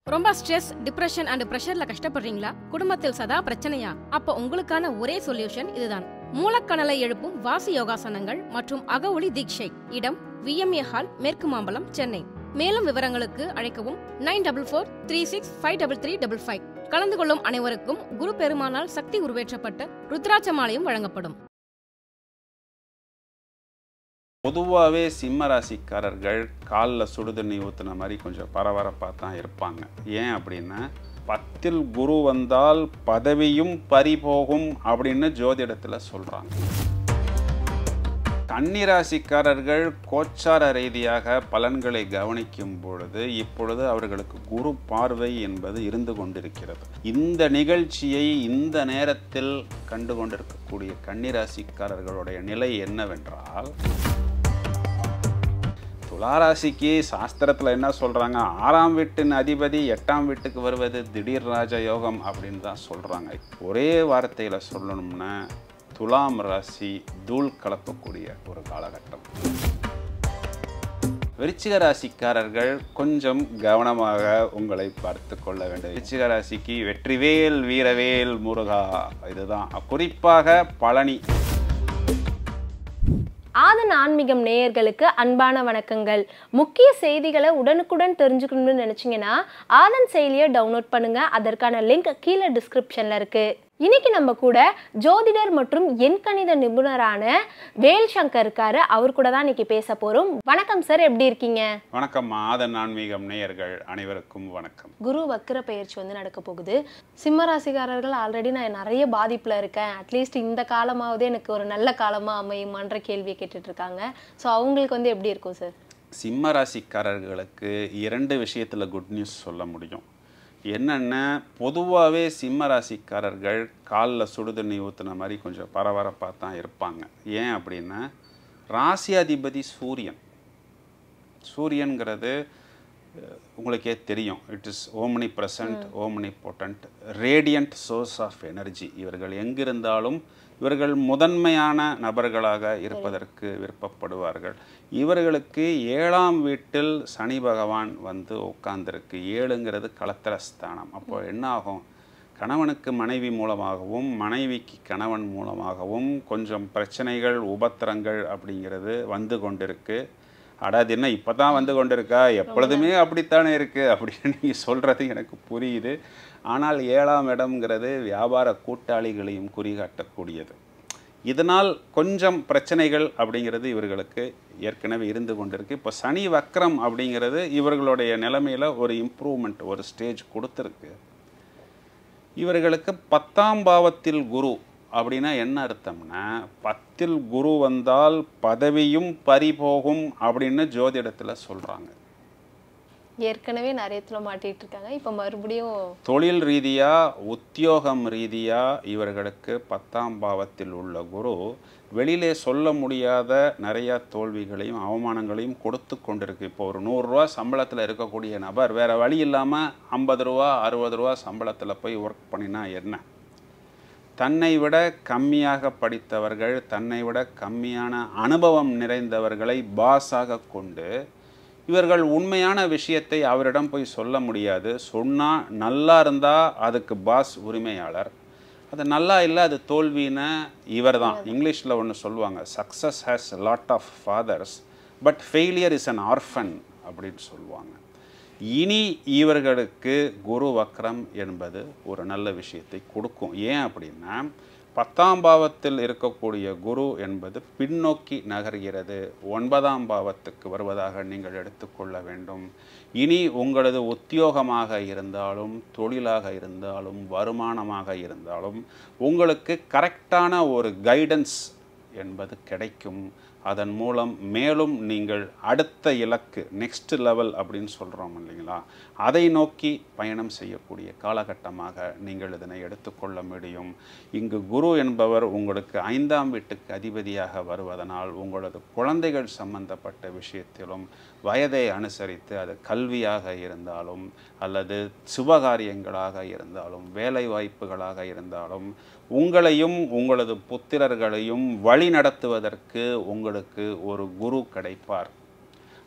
ரொம்ப stress depression and பிரஷர்ல கஷ்டப்படுறீங்களா குடும்பத்தில் சதா பிரச்சனையா அப்ப உங்களுக்கான ஒரே சொல்யூஷன் இதுதான் மூலக்கணலை எழுப்பும் வாசி யோகாசனங்கள் மற்றும் அகஒளி தீட்சை இடம் விஎம்ஏ ஹால் மேற்கு மாம்பலம் சென்னை மேலும் விவரங்களுக்கு அழைக்கவும் nine double four three six five double three double five கலந்து கொள்ளும் அனைவருக்கும் குரு பெருமானால் சக்தி உருவேற்றப்பட்ட ருத்ராட்ச மாலையும் வழங்கப்படும் பொதுவாகவே சிம்ம ராசிக்காரர்கள் காலில் சுடுதண்ணி ஊற்றுன மாதிரி கொஞ்சம் பரபரப்பாக தான் இருப்பாங்க ஏன் அப்படின்னா பத்தில் குரு வந்தால் பதவியும் பறிபோகும் அப்படின்னு ஜோதிடத்தில் சொல்கிறாங்க கன்னிராசிக்காரர்கள் கோச்சார ரீதியாக பலன்களை கவனிக்கும் பொழுது இப்பொழுது அவர்களுக்கு குரு பார்வை என்பது இருந்து கொண்டிருக்கிறது இந்த நிகழ்ச்சியை இந்த நேரத்தில் கண்டு கொண்டிருக்கக்கூடிய கன்னிராசிக்காரர்களுடைய நிலை என்னவென்றால் துளாராசிக்கு சாஸ்திரத்தில் என்ன சொல்கிறாங்க ஆறாம் வீட்டின் அதிபதி எட்டாம் வீட்டுக்கு வருவது திடீர் ராஜ யோகம் அப்படின்னு தான் சொல்கிறாங்க ஒரே வார்த்தையில் சொல்லணும்னா துலாம் ராசி தூள் கலப்பக்கூடிய ஒரு காலகட்டம் விருச்சிக ராசிக்காரர்கள் கொஞ்சம் கவனமாக உங்களை பார்த்து கொள்ள வேண்டும் விருச்சிக ராசிக்கு வெற்றிவேல் வீரவேல் முருகா இதுதான் குறிப்பாக பழனி ஆதன் ஆன்மீகம் நேயர்களுக்கு அன்பான வணக்கங்கள் முக்கிய செய்திகளை உடனுக்குடன் தெரிஞ்சுக்கணும்னு நினைச்சீங்கன்னா ஆதன் செயலியை டவுன்லோட் பண்ணுங்க அதற்கான லிங்க் கீழே டிஸ்கிரிப்ஷன்ல இருக்கு இன்னைக்கு நம்ம கூட ஜோதிடர் மற்றும் எண்கணித நிபுணரான வேல் சங்கர் இருக்காரு அவர் கூட தான் இன்னைக்கு பேச போறோம் வணக்கம் சார் எப்படி இருக்கீங்க வணக்கம் ஆதன் ஆன்மீகம் நேயர்கள் அனைவருக்கும் வணக்கம் குரு வக்கர பயிற்சி வந்து நடக்க போகுது சிம்ம ராசிக்காரர்கள் ஆல்ரெடி நான் நிறைய பாதிப்புல இருக்கேன் அட்லீஸ்ட் இந்த காலமாவது எனக்கு ஒரு நல்ல காலமா அமையுமான்ற கேள்வியை கேட்டுட்டு இருக்காங்க ஸோ அவங்களுக்கு வந்து எப்படி இருக்கும் சார் சிம்ம ராசிக்காரர்களுக்கு இரண்டு விஷயத்தில் குட் நியூஸ் சொல்ல முடியும் என்னென்ன பொதுவாகவே சிம்ம ராசிக்காரர்கள் காலில் சுடுதண்ணி ஊற்றுன மாதிரி கொஞ்சம் பரபரப்பாக தான் இருப்பாங்க ஏன் அப்படின்னா ராசியாதிபதி சூரியன் சூரியன்கிறது அஹ், உங்களுக்கே தெரியும் it is omnipresent omnipotent radiant source of energy இவர்கள் எங்கிருந்தாலும் இவர்கள் முதன்மையான நபர்களாக இருப்பதற்கு விருப்பப்படுவார்கள் இவர்களுக்கு ஏழாம் வீட்டில் சனி பகவான் வந்து உட்கார்ந்திருக்கு ஏழுங்கிறது கலத்திர ஸ்தானம் அப்போ என்ன ஆகும் கணவனுக்கு மனைவி மூலமாகவும் மனைவிக்கு கணவன் மூலமாகவும் கொஞ்சம் பிரச்சனைகள் உபத்திரங்கள் அப்படிங்கிறது வந்து கொண்டிருக்கு அட அது என்ன இப்போ தான் வந்து கொண்டிருக்கா எப்பொழுதுமே அப்படித்தானே இருக்குது அப்படின்னு நீங்கள் சொல்கிறது எனக்கு புரியுது ஆனால் ஏழாம் இடம்ங்கிறது வியாபார கூட்டாளிகளையும் குறிகாட்டக்கூடியது இதனால் கொஞ்சம் பிரச்சனைகள் அப்படிங்கிறது இவர்களுக்கு ஏற்கனவே இருந்து கொண்டிருக்கு இப்போ சனி வக்ரம் அப்படிங்கிறது இவர்களுடைய நிலைமையில் ஒரு இம்ப்ரூவ்மெண்ட் ஒரு ஸ்டேஜ் கொடுத்துருக்கு இவர்களுக்கு பத்தாம் பாவத்தில் குரு அப்படின்னா என்ன அர்த்தம்னா பத்தில் குரு வந்தால் பதவியும் பறிபோகும் அப்படின்னு ஜோதிடத்தில் சொல்கிறாங்க ஏற்கனவே நிறையத்துல மாட்டிட்டு இருக்காங்க இப்ப மறுபடியும் தொழில் ரீதியாக உத்தியோகம் ரீதியாக இவர்களுக்கு பத்தாம் பாவத்தில் உள்ள குரு வெளியிலே சொல்ல முடியாத நிறைய தோல்விகளையும் அவமானங்களையும் கொடுத்து கொண்டிருக்கு இப்போ ஒரு நூறுரூவா சம்பளத்தில் இருக்கக்கூடிய நபர் வேறு வழி இல்லாமல் ஐம்பது ரூபா அறுபது ரூபா சம்பளத்தில் போய் ஒர்க் பண்ணினா என்ன தன்னை விட கம்மியாக படித்தவர்கள் தன்னை விட கம்மியான அனுபவம் நிறைந்தவர்களை பாஸாக கொண்டு இவர்கள் உண்மையான விஷயத்தை அவரிடம் போய் சொல்ல முடியாது சொன்னால் நல்லா இருந்தால் அதுக்கு பாஸ் உரிமையாளர் அது நல்லா இல்லை அது தோல்வின்னு இவர் தான் இங்கிலீஷில் ஒன்று சொல்லுவாங்க success has lot of fathers but failure is an orphan அப்படின்னு சொல்லுவாங்க இனி இவர்களுக்கு குரு வக்ரம் என்பது ஒரு நல்ல விஷயத்தை கொடுக்கும் ஏன் அப்படின்னா பத்தாம் பாவத்தில் இருக்கக்கூடிய குரு என்பது பின்னோக்கி நகர்கிறது ஒன்பதாம் பாவத்துக்கு வருவதாக நீங்கள் எடுத்துக்கொள்ள வேண்டும் இனி உங்களது உத்தியோகமாக இருந்தாலும் தொழிலாக இருந்தாலும் வருமானமாக இருந்தாலும் உங்களுக்கு கரெக்டான ஒரு கைடன்ஸ் என்பது கிடைக்கும் அதன் மூலம் மேலும் நீங்கள் அடுத்த இலக்கு நெக்ஸ்ட் லெவல் அப்படின்னு சொல்கிறோம் இல்லைங்களா அதை நோக்கி பயணம் செய்யக்கூடிய காலகட்டமாக நீங்கள் இதனை எடுத்துக்கொள்ள முடியும் இங்கு குரு என்பவர் உங்களுக்கு ஐந்தாம் வீட்டுக்கு அதிபதியாக வருவதனால் உங்களது குழந்தைகள் சம்பந்தப்பட்ட விஷயத்திலும் வயதை அனுசரித்து அது கல்வியாக இருந்தாலும் அல்லது சுபகாரியங்களாக இருந்தாலும் வேலை வாய்ப்புகளாக இருந்தாலும் உங்களையும் உங்களது புத்திரர்களையும் வழி நடத்துவதற்கு உங்களுக்கு ஒரு குரு கிடைப்பார்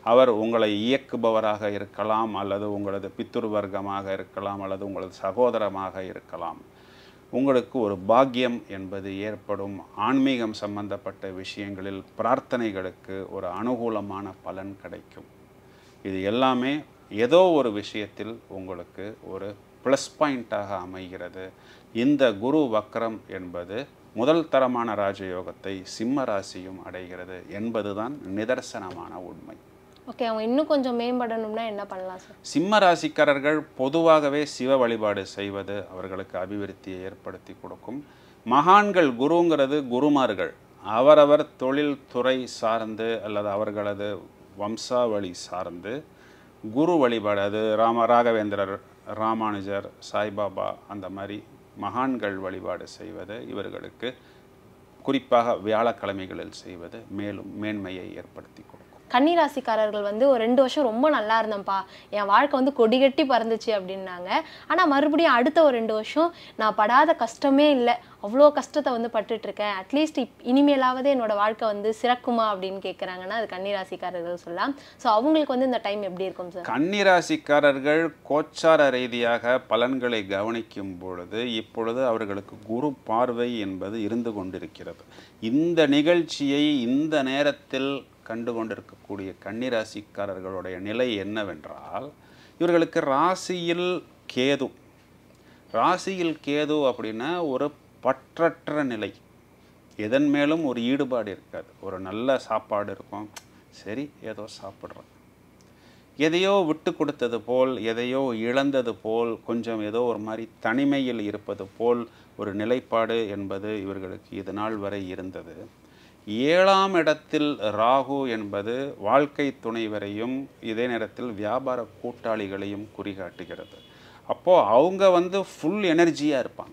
அவர் உங்களை இயக்குபவராக இருக்கலாம் அல்லது உங்களது பித்துரு வர்க்கமாக இருக்கலாம் அல்லது உங்களது சகோதரமாக இருக்கலாம் உங்களுக்கு ஒரு பாக்கியம் என்பது ஏற்படும் ஆன்மீகம் சம்பந்தப்பட்ட விஷயங்களில் பிரார்த்தனைகளுக்கு ஒரு அனுகூலமான பலன் கிடைக்கும் இது எல்லாமே ஏதோ ஒரு விஷயத்தில் உங்களுக்கு ஒரு ப்ளஸ் பாயிண்ட்டாக அமைகிறது இந்த குரு வக்ரம் என்பது முதல் தரமான ராஜயோகத்தை சிம்ம ராசியும் அடைகிறது என்பதுதான் நிதர்சனமான உண்மை ஓகே அவங்க இன்னும் கொஞ்சம் மேம்படணும்னா என்ன பண்ணலாம் சார் சிம்ம ராசிக்காரர்கள் பொதுவாகவே சிவ வழிபாடு செய்வது அவர்களுக்கு அபிவிருத்தியை ஏற்படுத்தி கொடுக்கும் மகான்கள் குருங்கிறது குருமார்கள் அவரவர் தொழில் துறை சார்ந்து அல்லது அவர்களது வம்சாவளி சார்ந்து குரு வழிபாடு அது ராம ராகவேந்திரர் ராமானுஜர் சாய்பாபா அந்த மாதிரி மகான்கள் வழிபாடு செய்வது இவர்களுக்கு குறிப்பாக வியாழக்கிழமைகளில் செய்வது மேலும் மேன்மையை ஏற்படுத்தி கொடுக்கும் கன்னிராசிக்காரர்கள் வந்து ஒரு ரெண்டு வருஷம் ரொம்ப நல்லா இருந்தேன்ப்பா என் வாழ்க்கை வந்து கொடிகட்டி பறந்துச்சு அப்படின்னாங்க ஆனால் மறுபடியும் அடுத்த ஒரு ரெண்டு வருஷம் நான் படாத கஷ்டமே இல்லை அவ்வளோ கஷ்டத்தை வந்து பட்டுட்டு இருக்கேன் அட்லீஸ்ட் இப் இனிமேலாவது என்னோட வாழ்க்கை வந்து சிறக்குமா அப்படின்னு கேட்குறாங்கன்னா அது கன்னிராசிக்காரர்கள் சொல்லலாம் ஸோ அவங்களுக்கு வந்து இந்த டைம் எப்படி இருக்கும் சார் கன்னிராசிக்காரர்கள் கோச்சார ரீதியாக பலன்களை கவனிக்கும் பொழுது இப்பொழுது அவர்களுக்கு குரு பார்வை என்பது இருந்து கொண்டிருக்கிறது இந்த நிகழ்ச்சியை இந்த நேரத்தில் கண்டு கொண்டிருக்கக்கூடிய கன்னிராசிக்காரர்களுடைய நிலை என்னவென்றால் இவர்களுக்கு ராசியில் கேது ராசியில் கேது அப்படின்னா ஒரு பற்றற்ற நிலை எதன் மேலும் ஒரு ஈடுபாடு இருக்காது ஒரு நல்ல சாப்பாடு இருக்கும் சரி ஏதோ சாப்பிட்றோம் எதையோ விட்டு கொடுத்தது போல் எதையோ இழந்தது போல் கொஞ்சம் ஏதோ ஒரு மாதிரி தனிமையில் இருப்பது போல் ஒரு நிலைப்பாடு என்பது இவர்களுக்கு இது நாள் வரை இருந்தது ஏழாம் இடத்தில் ராகு என்பது வாழ்க்கை துணைவரையும் இதே நேரத்தில் வியாபார கூட்டாளிகளையும் குறிகாட்டுகிறது அப்போது அவங்க வந்து ஃபுல் எனர்ஜியாக இருப்பாங்க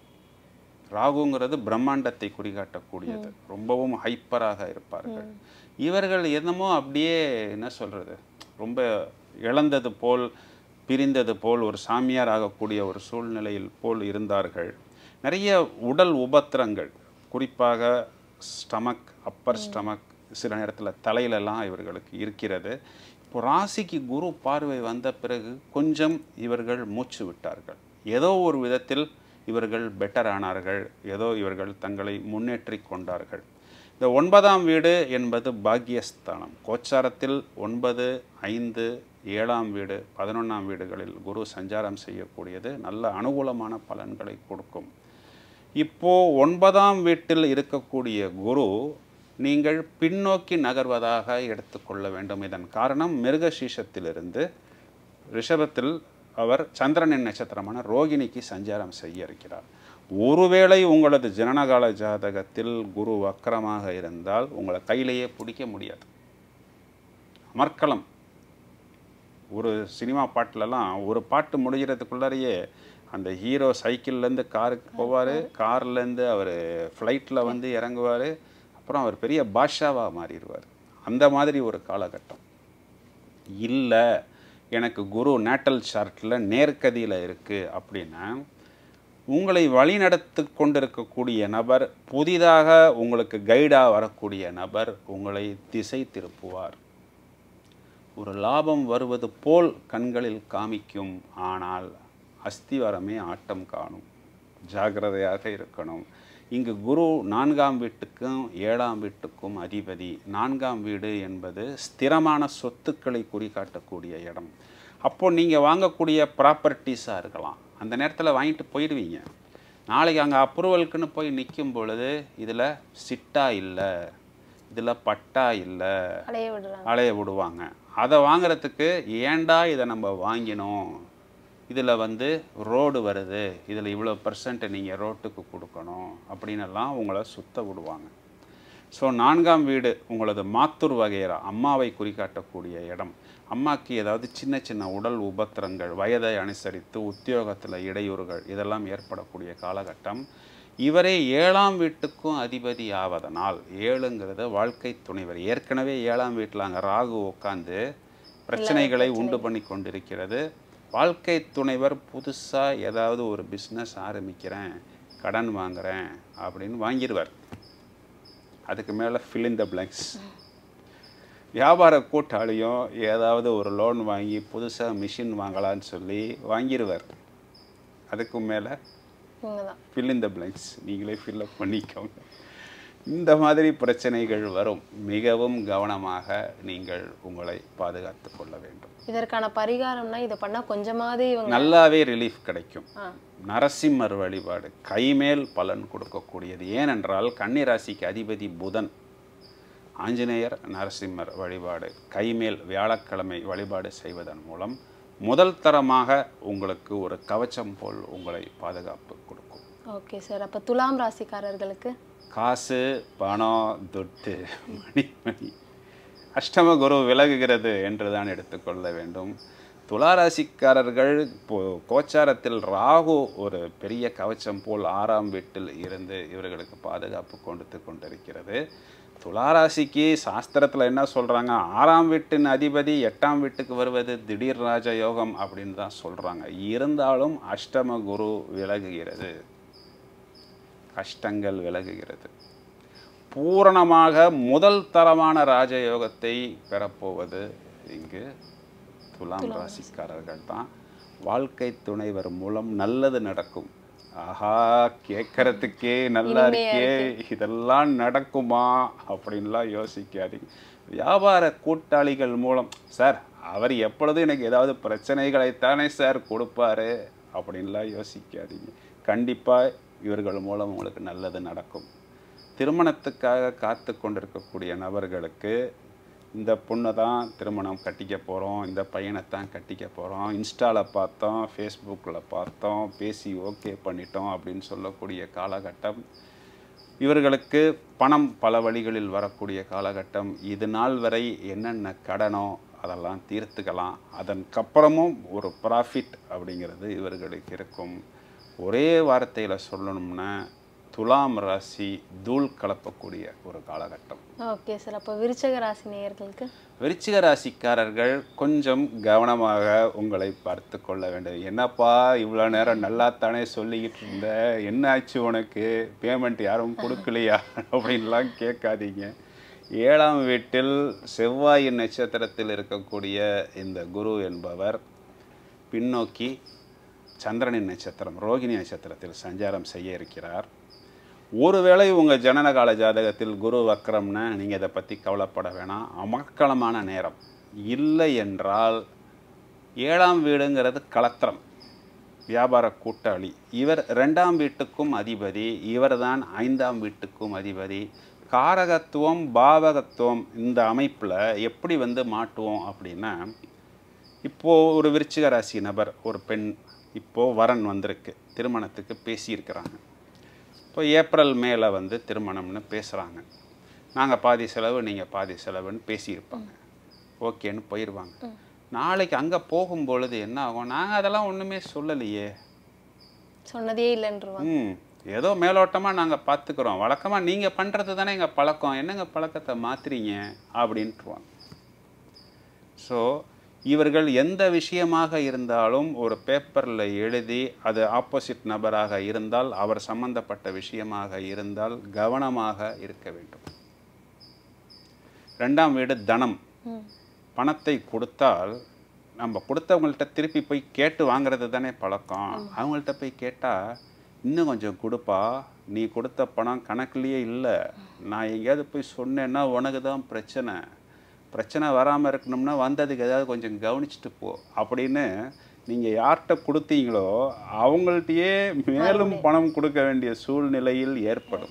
ராகுங்கிறது பிரம்மாண்டத்தை குறிகாட்டக்கூடியது ரொம்பவும் ஹைப்பராக இருப்பார்கள் இவர்கள் என்னமோ அப்படியே என்ன சொல்கிறது ரொம்ப இழந்தது போல் பிரிந்தது போல் ஒரு சாமியார் ஆகக்கூடிய ஒரு சூழ்நிலையில் போல் இருந்தார்கள் நிறைய உடல் உபத்திரங்கள் குறிப்பாக ஸ்டமக் அப்பர் ஸ்டமக் சில நேரத்தில் தலையிலெல்லாம் இவர்களுக்கு இருக்கிறது இப்போ ராசிக்கு குரு பார்வை வந்த பிறகு கொஞ்சம் இவர்கள் மூச்சு விட்டார்கள் ஏதோ ஒரு விதத்தில் இவர்கள் பெட்டர் ஆனார்கள் ஏதோ இவர்கள் தங்களை முன்னேற்றி கொண்டார்கள் இந்த ஒன்பதாம் வீடு என்பது பாக்கியஸ்தானம் கோச்சாரத்தில் ஒன்பது ஐந்து ஏழாம் வீடு பதினொன்றாம் வீடுகளில் குரு சஞ்சாரம் செய்யக்கூடியது நல்ல அனுகூலமான பலன்களை கொடுக்கும் இப்போ ஒன்பதாம் வீட்டில் இருக்கக்கூடிய குரு நீங்கள் பின்னோக்கி நகர்வதாக எடுத்துக்கொள்ள வேண்டும் இதன் காரணம் மிருகசீஷத்திலிருந்து ரிஷபத்தில் அவர் சந்திரனின் நட்சத்திரமான ரோகிணிக்கு சஞ்சாரம் செய்ய இருக்கிறார் ஒருவேளை உங்களது ஜனனகால ஜாதகத்தில் குரு வக்கரமாக இருந்தால் உங்களை கையிலேயே பிடிக்க முடியாது அமர்க்கலம் ஒரு சினிமா பாட்டிலலாம் ஒரு பாட்டு முடிகிறதுக்குள்ளாரையே அந்த ஹீரோ சைக்கிள்லேருந்து காருக்கு போவார் கார்லேருந்து அவர் ஃப்ளைட்டில் வந்து இறங்குவார் அப்புறம் அவர் பெரிய பாஷாவாக மாறிடுவார் அந்த மாதிரி ஒரு காலகட்டம் இல்லை எனக்கு குரு நேட்டல் சார்ட்டில் நேர்கதியில் இருக்குது அப்படின்னா உங்களை வழிநடத்து கொண்டிருக்கக்கூடிய நபர் புதிதாக உங்களுக்கு கைடாக வரக்கூடிய நபர் உங்களை திசை திருப்புவார் ஒரு லாபம் வருவது போல் கண்களில் காமிக்கும் ஆனால் அஸ்திவாரமே ஆட்டம் காணும் ஜாகிரதையாக இருக்கணும் இங்கு குரு நான்காம் வீட்டுக்கும் ஏழாம் வீட்டுக்கும் அதிபதி நான்காம் வீடு என்பது ஸ்திரமான சொத்துக்களை குறிகாட்டக்கூடிய இடம் அப்போ நீங்கள் வாங்கக்கூடிய ப்ராப்பர்ட்டிஸாக இருக்கலாம் அந்த நேரத்தில் வாங்கிட்டு போயிடுவீங்க நாளைக்கு அங்கே அப்ரூவலுக்குன்னு போய் நிற்கும் பொழுது இதில் சிட்டா இல்லை இதில் பட்டா இல்லை அலைய விடுறாங்க அலைய விடுவாங்க அதை வாங்குறதுக்கு ஏன்டா இதை நம்ம வாங்கினோம் இதில் வந்து ரோடு வருது இதில் இவ்வளோ பர்சன்ட் நீங்கள் ரோட்டுக்கு கொடுக்கணும் அப்படின்னெல்லாம் உங்களை சுத்த விடுவாங்க ஸோ நான்காம் வீடு உங்களது மாத்தூர் வகையரா அம்மாவை குறிக்காட்டக்கூடிய இடம் அம்மாக்கு ஏதாவது சின்ன சின்ன உடல் உபத்திரங்கள் வயதை அனுசரித்து உத்தியோகத்தில் இடையூறுகள் இதெல்லாம் ஏற்படக்கூடிய காலகட்டம் இவரே ஏழாம் வீட்டுக்கும் அதிபதி ஆவதனால் ஏழுங்கிறது வாழ்க்கை துணைவர் ஏற்கனவே ஏழாம் வீட்டில் அங்கே ராகு உட்காந்து பிரச்சனைகளை உண்டு பண்ணி கொண்டிருக்கிறது வாழ்க்கை துணைவர் புதுசாக ஏதாவது ஒரு பிஸ்னஸ் ஆரம்பிக்கிறேன் கடன் வாங்குறேன் அப்படின்னு வாங்கிடுவார் அதுக்கு மேலே fill in the blanks வியாபார கூட்டாளியும் ஏதாவது ஒரு லோன் வாங்கி புதுசாக மிஷின் வாங்கலான்னு சொல்லி வாங்கிடுவார் அதுக்கு மேலே இவங்க தான் fill in the blanks நீங்களே fill up பண்ணிக்கோங்க இந்த மாதிரி பிரச்சனைகள் வரும் மிகவும் கவனமாக நீங்கள் உங்களை பாதுகாத்து கொள்ள வேண்டும் இதற்கான பரிகாரம்னா இதை பண்ணா கொஞ்சமாவது இவங்க நல்லாவே ரிலீஃப் கிடைக்கும் ஆ நரசிம்மர் வழிபாடு கைமேல் பலன் கொடுக்கக்கூடியது ஏனென்றால் கன்னிராசிக்கு அதிபதி புதன் ஆஞ்சநேயர் நரசிம்மர் வழிபாடு கைமேல் வியாழக்கிழமை வழிபாடு செய்வதன் மூலம் முதல் தரமாக உங்களுக்கு ஒரு கவச்சம் போல் உங்களை பாதுகாப்பு கொடுக்கும் ஓகே சார் அப்ப துலாம் ராசிக்காரர்களுக்கு காசு பணம் துட்டு மணி மணி அஷ்டம குரு விலகுகிறது என்று தான் எடுத்துக்கொள்ள வேண்டும் துளாராசிக்காரர்கள் இப்போ கோச்சாரத்தில் ராகு ஒரு பெரிய கவச்சம் போல் ஆறாம் வீட்டில் இருந்து இவர்களுக்கு பாதுகாப்பு கொடுத்து கொண்டிருக்கிறது துளாராசிக்கு சாஸ்திரத்தில் என்ன சொல்கிறாங்க ஆறாம் வீட்டின் அதிபதி எட்டாம் வீட்டுக்கு வருவது திடீர் ராஜ யோகம் அப்படின்னு தான் சொல்கிறாங்க இருந்தாலும் அஷ்டம குரு விலகுகிறது கஷ்டங்கள் விலகுகிறது பூரணமாக முதல் தரமான ராஜயோகத்தை பெறப்போவது இங்கு துலாம் ராசிக்காரர்கள் தான் வாழ்க்கை துணைவர் மூலம் நல்லது நடக்கும் ஆஹா கேட்கறதுக்கே நல்லா இருக்கே இதெல்லாம் நடக்குமா அப்படின்லாம் யோசிக்காதீங்க வியாபார கூட்டாளிகள் மூலம் சார் அவர் எப்பொழுதும் எனக்கு ஏதாவது பிரச்சனைகளைத்தானே சார் கொடுப்பாரு அப்படின்லாம் யோசிக்காதீங்க கண்டிப்பாக இவர்கள் மூலம் உங்களுக்கு நல்லது நடக்கும் திருமணத்துக்காக காத்து கொண்டிருக்கக்கூடிய நபர்களுக்கு இந்த பொண்ணை தான் திருமணம் கட்டிக்க போகிறோம் இந்த பையனை தான் கட்டிக்க போகிறோம் இன்ஸ்டாவில் பார்த்தோம் ஃபேஸ்புக்கில் பார்த்தோம் பேசி ஓகே பண்ணிட்டோம் அப்படின்னு சொல்லக்கூடிய காலகட்டம் இவர்களுக்கு பணம் பல வழிகளில் வரக்கூடிய காலகட்டம் இது நாள் வரை என்னென்ன கடனோ அதெல்லாம் தீர்த்துக்கலாம் அதற்கப்புறமும் ஒரு ப்ராஃபிட் அப்படிங்கிறது இவர்களுக்கு இருக்கும் ஒரே வார்த்தையில் சொல்லணும்னா துலாம் ராசி தூள் கலப்பக்கூடிய ஒரு காலகட்டம் ஓகே சார் அப்போ விருச்சக ராசி நேயர்களுக்கு விருச்சிக ராசிக்காரர்கள் கொஞ்சம் கவனமாக உங்களை பார்த்து கொள்ள வேண்டும் என்னப்பா இவ்வளோ நேரம் நல்லாத்தானே சொல்லிக்கிட்டு இருந்த என்ன ஆச்சு உனக்கு பேமெண்ட் யாரும் கொடுக்கலையா அப்படின்லாம் கேட்காதீங்க ஏழாம் வீட்டில் செவ்வாயின் நட்சத்திரத்தில் இருக்கக்கூடிய இந்த குரு என்பவர் பின்னோக்கி சந்திரனின் நட்சத்திரம் ரோகிணி நட்சத்திரத்தில் சஞ்சாரம் செய்ய இருக்கிறார் ஒருவேளை உங்கள் ஜனனகால ஜாதகத்தில் குரு வக்ரம்னா நீங்கள் இதை பற்றி கவலைப்பட வேணாம் அமர்க்களமான நேரம் இல்லை என்றால் ஏழாம் வீடுங்கிறது களத்திரம் வியாபார கூட்டாளி இவர் ரெண்டாம் வீட்டுக்கும் அதிபதி இவர்தான் ஐந்தாம் வீட்டுக்கும் அதிபதி காரகத்துவம் பாவகத்துவம் இந்த அமைப்பில் எப்படி வந்து மாட்டுவோம் அப்படின்னா இப்போது ஒரு விருச்சிக ராசி நபர் ஒரு பெண் இப்போது வரன் வந்திருக்கு திருமணத்துக்கு பேசியிருக்கிறாங்க இப்போ ஏப்ரல் மேலே வந்து திருமணம்னு பேசுகிறாங்க நாங்கள் பாதி செலவு நீங்கள் பாதி செலவுன்னு பேசியிருப்பாங்க ஓகேன்னு போயிடுவாங்க நாளைக்கு அங்கே போகும்பொழுது என்ன ஆகும் நாங்கள் அதெல்லாம் ஒன்றுமே சொல்லலையே சொன்னதே இல்லைன்றவாங்க ம் ஏதோ மேலோட்டமாக நாங்கள் பார்த்துக்குறோம் வழக்கமாக நீங்கள் பண்ணுறது தானே எங்கள் பழக்கம் என்னங்க பழக்கத்தை மாத்துறீங்க அப்படின்ட்டுருவாங்க ஸோ இவர்கள் எந்த விஷயமாக இருந்தாலும் ஒரு பேப்பரில் எழுதி அது ஆப்போசிட் நபராக இருந்தால் அவர் சம்பந்தப்பட்ட விஷயமாக இருந்தால் கவனமாக இருக்க வேண்டும் ரெண்டாம் வீடு தனம் ம் பணத்தை கொடுத்தால் நம்ம கொடுத்தவங்கள்ட்ட திருப்பி போய் கேட்டு வாங்குறது தானே பழக்கம் அவங்கள்ட்ட போய் கேட்டால் இன்னும் கொஞ்சம் கொடுப்பா நீ கொடுத்த பணம் கணக்குலேயே இல்லை நான் எங்கேயாவது போய் சொன்னேன்னா உனக்கு தான் பிரச்சனை பிரச்சனை வராமல் இருக்கணும்னா வந்ததுக்கு ஏதாவது கொஞ்சம் கவனிச்சுட்டு போ அப்படின்னு நீங்கள் யார்கிட்ட கொடுத்தீங்களோ அவங்கள்ட்டயே மேலும் பணம் கொடுக்க வேண்டிய சூழ்நிலையில் ஏற்படும்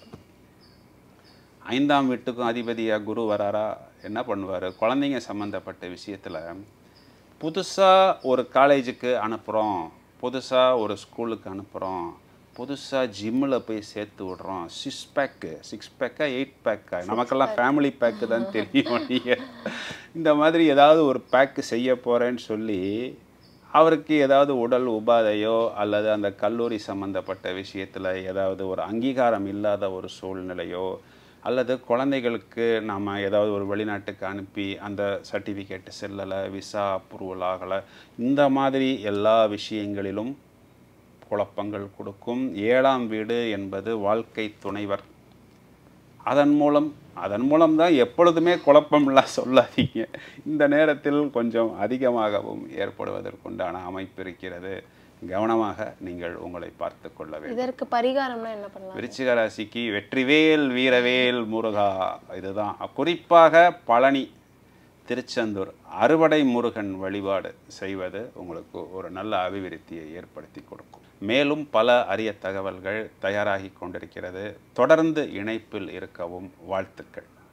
ஐந்தாம் வீட்டுக்கும் அதிபதியாக குரு வராரா என்ன பண்ணுவார் குழந்தைங்க சம்மந்தப்பட்ட விஷயத்தில் புதுசாக ஒரு காலேஜுக்கு அனுப்புகிறோம் புதுசாக ஒரு ஸ்கூலுக்கு அனுப்புகிறோம் புதுசாக ஜிம்மில் போய் சேர்த்து விடுறோம் சிக்ஸ் பேக்கு சிக்ஸ் பேக்கா எயிட் பேக்கா நமக்கெல்லாம் ஃபேமிலி பேக்கு தான் தெரியும் நீங்கள் இந்த மாதிரி ஏதாவது ஒரு பேக்கு செய்ய போகிறேன்னு சொல்லி அவருக்கு ஏதாவது உடல் உபாதையோ அல்லது அந்த கல்லூரி சம்பந்தப்பட்ட விஷயத்தில் ஏதாவது ஒரு அங்கீகாரம் இல்லாத ஒரு சூழ்நிலையோ அல்லது குழந்தைகளுக்கு நாம் ஏதாவது ஒரு வெளிநாட்டுக்கு அனுப்பி அந்த சர்டிஃபிகேட் செல்லலை விசா அப்ரூவல் ஆகலை இந்த மாதிரி எல்லா விஷயங்களிலும் குழப்பங்கள் கொடுக்கும் ஏழாம் வீடு என்பது வாழ்க்கை துணைவர் அதன் மூலம் அதன் மூலம் தான் எப்பொழுதுமே குழப்பம்லாம் சொல்லாதீங்க இந்த நேரத்தில் கொஞ்சம் அதிகமாகவும் ஏற்படுவதற்குண்டான அமைப்பு இருக்கிறது கவனமாக நீங்கள் உங்களை பார்த்து கொள்ள வேண்டும் இதற்கு பரிகாரம்னா என்ன பண்ணலாம் விருச்சிக ராசிக்கு வெற்றிவேல் வீரவேல் முருகா இதுதான் குறிப்பாக பழனி திருச்செந்தூர் அறுவடை முருகன் வழிபாடு செய்வது உங்களுக்கு ஒரு நல்ல அபிவிருத்தியை ஏற்படுத்தி கொடுக்கும் மேலும் பல அரிய தகவல்கள் தயாராகி கொண்டிருக்கிறது தொடர்ந்து இணைப்பில் இருக்கவும் வாழ்த்துக்கள்